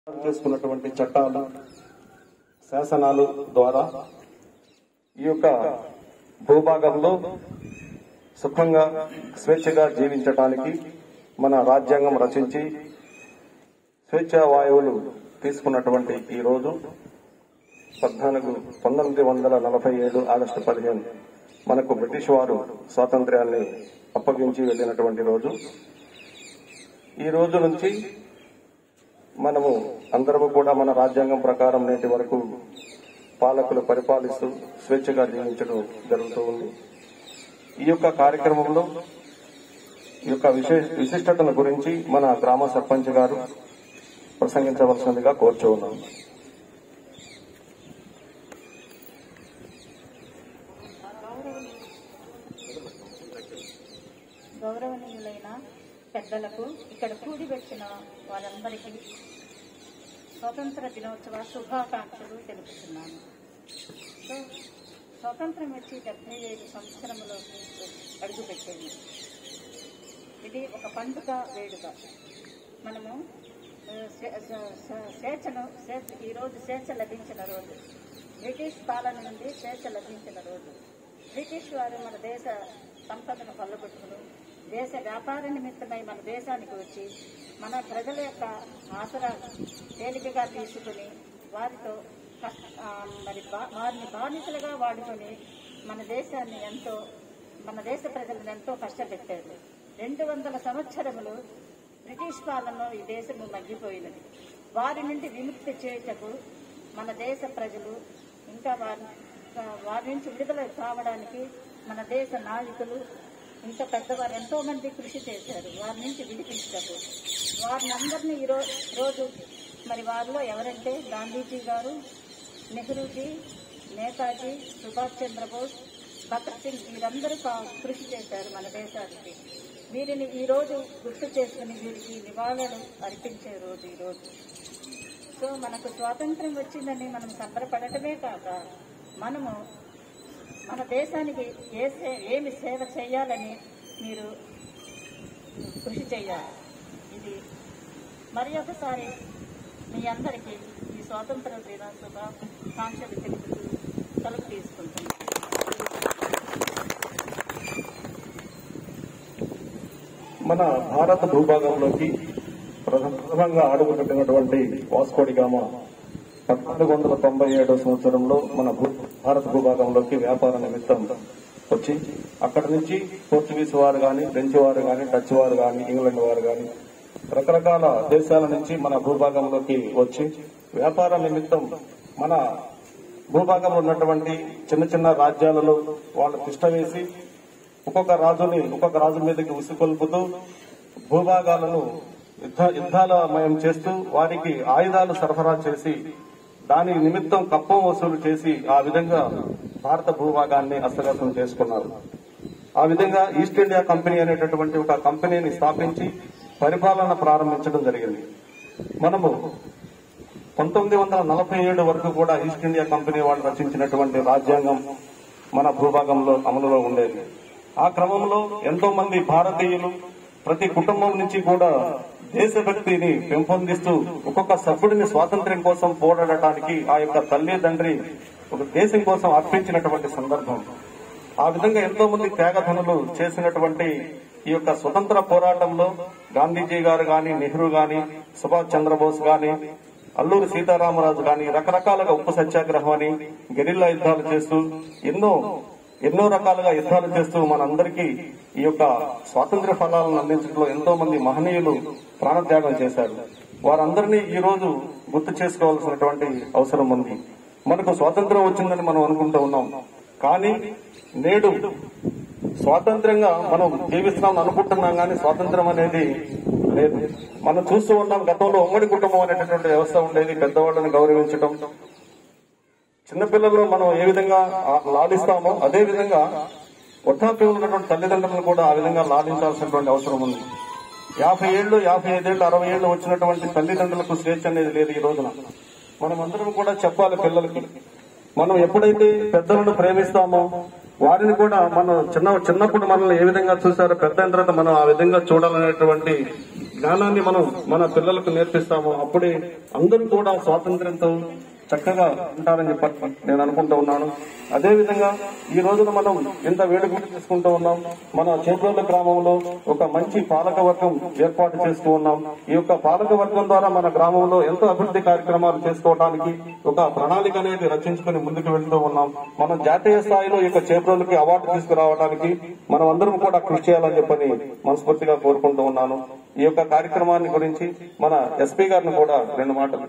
చేసుకున్నటువంటి చట్టాలు శాసనాలు ద్వారా ఈ యొక్క భూభాగంలో సుఖంగా స్వేచ్ఛగా జీవించటానికి మన రాజ్యాంగం రచించి స్వేచ్ఛా వాయువులు తీసుకున్నటువంటి ఈ రోజు పద్నాలుగు పంతొమ్మిది వందల నలభై ఏడు ఆగస్టు పదిహేను మనకు బ్రిటిష్ వారు స్వాతంత్ర్యాన్ని అప్పగించి వెళ్ళినటువంటి రోజు ఈ రోజు నుంచి మనము అందరము కూడా మన రాజ్యాంగం ప్రకారం నేటి వరకు పాలకులు పరిపాలిస్తూ స్వేచ్ఛగా జీవించడం జరుగుతూ ఉంది ఈ యొక్క కార్యక్రమంలో ఈ యొక్క విశేష విశిష్టతల గురించి మన గ్రామ సర్పంచ్ గారు ప్రసంగించవలసిందిగా కోరుచూ ఉన్నాం గౌరవనీయులైన పెద్దలకు ఇక్కడ కూడివచ్చిన వాళ్ళందరికీ స్వతంత్ర దినోత్సవ శుభాకాంక్షలు తెలుపుతున్నాను సో స్వతంత్రం వచ్చి డెబ్బై ఐదు సంవత్సరంలోకి అడుగుపెట్టింది ఇది ఒక పండుగ వేడుక మనము ఆ, స్వే- స- స- స్వేచ్ఛను స్వేచ్ఛ ఈరోజు స్వేచ్ఛ లభించిన రోజు బ్రిటిష్ పాలన నుండి స్వేచ్ఛ లభించిన రోజు బ్రిటిష్ వారు మన దేశ సంపదను కొల్లగొట్టుకుని దేశ వ్యాపార నిమిత్తమై మన దేశానికి వచ్చి మన ప్రజల యొక్క ఆసరా తేలికగా తీసుకుని వారితో కష్ట- ఆ, మరి బా- వారిని బానిసలుగా వాడుకొని మన దేశాన్ని ఎంతో మన దేశ ప్రజలను ఎంతో కష్టపెట్టారు రెండు వందల సంవత్సరములు బ్రిటిష్ పాలనలో ఈ దేశము మగ్గిపోయినది వారి నుండి విముక్తి చేయుటకు మన దేశ ప్రజలు ఇంకా వారి వారి నుంచి విడుదల కావడానికి మన దేశ నాయకులు ఇంకా పెద్దవారు ఎంతో మంది కృషి చేశారు వారి నుంచి విడిపించటకు వారిని అందరినీ ఈ రో- రోజు మరి వారిలో ఎవరంటే గాంధీజీ గారు నెహ్రూజీ నేతాజీ సుభాష్ చంద్రబోస్ భగత్ సింగ్ వీరందరూ కా- కృషి చేశారు మన దేశానికి వీరిని ఈ రోజు గుర్తు చేసుకుని వీరికి నివాళులు అర్పించే రోజు ఈ రోజు సో మనకు స్వాతంత్రం వచ్చిందని మనం సంబరపడటమే కాక మనము మన దేశానికి ఏ సే ఏమి సేవ చేయాలని మీరు కృషి చేయాలి ఇది మరి ఒకసారి మీ అందరికీ ఈ స్వాతంత్ర దినోత్సవ కాంక్షలు తెలుపుతూ సెలవు తీసుకుంటున్నాను మన భారత భూభాగంలోకి ప్రథమ- ప్రథమంగా అడుగుపెట్టినటువంటి వాస్కోడిగామ పద్నాలుగు వందల తొంభై ఏడో సంవత్సరంలో మన భూ- భారత భూభాగంలోకి వ్యాపార నిమిత్తం వచ్చి అక్కడి నుంచి పోర్చుగీస్ వారు గాని ఫ్రెంచ్ వారు గాని డచ్ వారు గాని ఇంగ్లాండ్ వారు గాని రకరకాల దేశాల నుంచి మన భూభాగంలోకి వచ్చి వ్యాపార నిమిత్తం మన భూభాగంలో ఉన్నటువంటి చిన్న చిన్న రాజ్యాలలో వాళ్ళు తిష్ట వేసి ఒక్కొక్క రాజుని ఒక్కొక్క రాజు మీదకి ఉసికొల్పుతూ భూభాగాలను యుద్ధ యుద్ధాలమయం చేస్తూ వారికి ఆయుధాలు సరఫరా చేసి దాని నిమిత్తం కప్పం వసూలు చేసి ఆ విధంగా భారత భూభాగాన్ని హస్తగతం చేసుకున్నారు ఆ విధంగా ఈస్ట్ ఇండియా కంపెనీ అనేటటువంటి ఒక కంపెనీని స్థాపించి పరిపాలన ప్రారంభించడం జరిగింది మనము పంతొమ్మిది వందల నలభై ఏడు వరకు కూడా ఈస్ట్ ఇండియా కంపెనీ వాళ్ళు రచించినటువంటి రాజ్యాంగం మన భూభాగంలో అమలులో ఉండేది ఆ క్రమంలో ఎంతో మంది భారతీయులు ప్రతి కుటుంబం నుంచి కూడా దేశభక్తిని పెంపొందిస్తూ ఒక్కొక్క సభ్యుడిని స్వాతంత్ర్యం కోసం పోరాడటానికి ఆ యొక్క తల్లి తండ్రి ఒక దేశం కోసం అర్పించినటువంటి సందర్భం ఆ విధంగా ఎంతో మంది త్యాగధనులు చేసినటువంటి ఈ యొక్క స్వతంత్ర పోరాటంలో గాంధీజీ గారు గాని నెహ్రూ గాని సుభాష్ చంద్రబోస్ గాని అల్లూరి సీతారామరాజు గాని రకరకాలుగా ఉప్పు సత్యాగ్రహం అని గెరిల్లా యుద్ధాలు చేస్తూ ఎన్నో ఎన్నో రకాలుగా యుద్ధాలు చేస్తూ మనందరికీ ఈ యొక్క స్వాతంత్ర్య ఫలాలను అందించడంలో ఎంతో మంది మహనీయులు ప్రాణత్యాగం చేశారు వారందరినీ ఈ రోజు గుర్తు చేసుకోవాల్సినటువంటి అవసరం ఉంది మనకు స్వాతంత్రం వచ్చిందని మనం అనుకుంటూ ఉన్నాం కానీ నేడు స్వాతంత్రంగా మనం జీవిస్తున్నాం అనుకుంటున్నాం కానీ స్వాతంత్రం అనేది లేదు మనం చూస్తూ ఉన్నాం గతంలో ఉమ్మడి కుటుంబం అనేటటువంటి వ్యవస్థ ఉండేది పెద్దవాళ్ళని గౌరవించడం చిన్నపిల్లలు మనం ఏ విధంగా ఆ లాలిస్తామో అదే విధంగా వృద్ధాప్యంలో ఉన్నటువంటి తల్లిదండ్రులను కూడా ఆ విధంగా లాలించాల్సినటువంటి అవసరం ఉంది యాభై ఏళ్ళు యాభై ఐదేళ్లు అరవై ఏళ్ళు వచ్చినటువంటి తల్లిదండ్రులకు స్వేచ్ఛ అనేది లేదు ఈ రోజున మనం అందరం కూడా చెప్పాలి పిల్లలకి మనం ఎప్పుడైతే పెద్దలను ప్రేమిస్తామో వారిని కూడా మనం చిన్న చిన్నప్పుడు మనల్ని ఏ విధంగా చూసారో పెద్ద అయిన తర్వాత మనం ఆ విధంగా చూడాలనేటువంటి జ్ఞానాన్ని మనం మన పిల్లలకు నేర్పిస్తామో అప్పుడే అందరూ కూడా స్వాతంత్ర్యంతో చక్కగా ఉంటారని చెప్పి నేను అనుకుంటూ ఉన్నాను అదే విధంగా ఈ రోజున మనం ఇంత వేడుక చేసుకుంటూ ఉన్నాం మన చేబ్రోళ్ళ గ్రామంలో ఒక మంచి పాలక వర్గం ఏర్పాటు చేస్తూ ఉన్నాం ఈ యొక్క పాలక వర్గం ద్వారా మన గ్రామంలో ఎంతో అభివృద్ధి కార్యక్రమాలు చేసుకోవడానికి ఒక ప్రణాళిక అనేది రచించుకుని ముందుకు వెళ్తూ ఉన్నాం మనం జాతీయ స్థాయిలో ఈ యొక్క చేబ్రోళ్ళకి అవార్డు తీసుకురావడానికి మనం అందరం కూడా కృషి చేయాలని చెప్పని మనస్ఫూర్తిగా కోరుకుంటూ ఉన్నాను ఈ యొక్క కార్యక్రమాన్ని గురించి మన ఎస్పీ గారిని కూడా రెండు మాటలు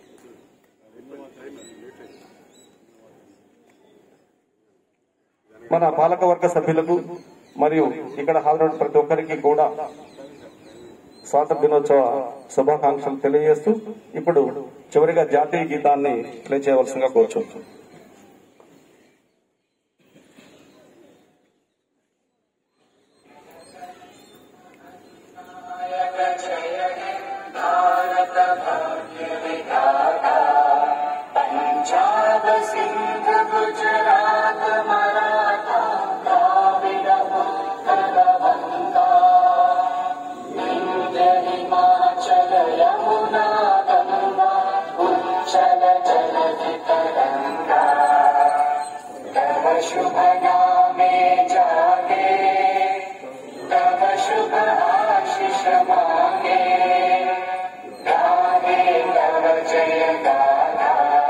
మన పాలక వర్గ సభ్యులకు మరియు ఇక్కడ హాజరైన ప్రతి ఒక్కరికి కూడా స్వాతంత్ర దినోత్సవ శుభాకాంక్షలు తెలియజేస్తూ ఇప్పుడు చివరిగా జాతీయ గీతాన్ని ప్లే చేయవలసిందిగా కోరుచు पंजाब सिंध गुजरात मराठा द्राविड उत्कल बंगा विंध्य हिमाचल यमुना गंगा उच्चल जलधि तरंगा तव शुभ नामे जागे तव शुभ आशीष मांगे गावे तव जय गाथा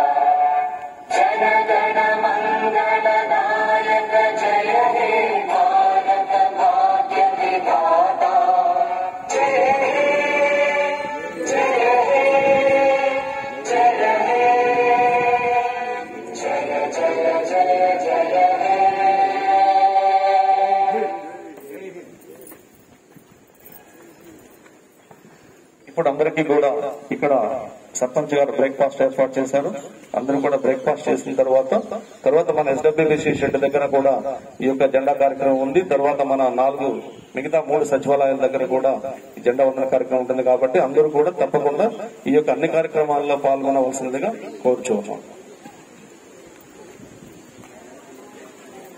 जनगण मंगल नायक जय हे भारत भाग्य विधाता जय हे जय हे जय हे जय जय जय जय हे ఇప్పుడు అందరికీ కూడా ఇక్కడ సర్పంచ్ గారు బ్రేక్ఫాస్ట్ ఏర్పాటు చేశారు అందరూ కూడా బ్రేక్ఫాస్ట్ చేసిన తర్వాత తర్వాత మన ఎస్డబ్ల్యూబీసీ షెడ్ దగ్గర కూడా ఈ యొక్క జెండా కార్యక్రమం ఉంది తర్వాత మన నాలుగు మిగతా మూడు సచివాలయాల దగ్గర కూడా ఈ జెండా వందన కార్యక్రమం ఉంటుంది కాబట్టి అందరూ కూడా తప్పకుండా ఈ యొక్క అన్ని కార్యక్రమాల్లో పాల్గొనవలసిందిగా కోరుచున్నాం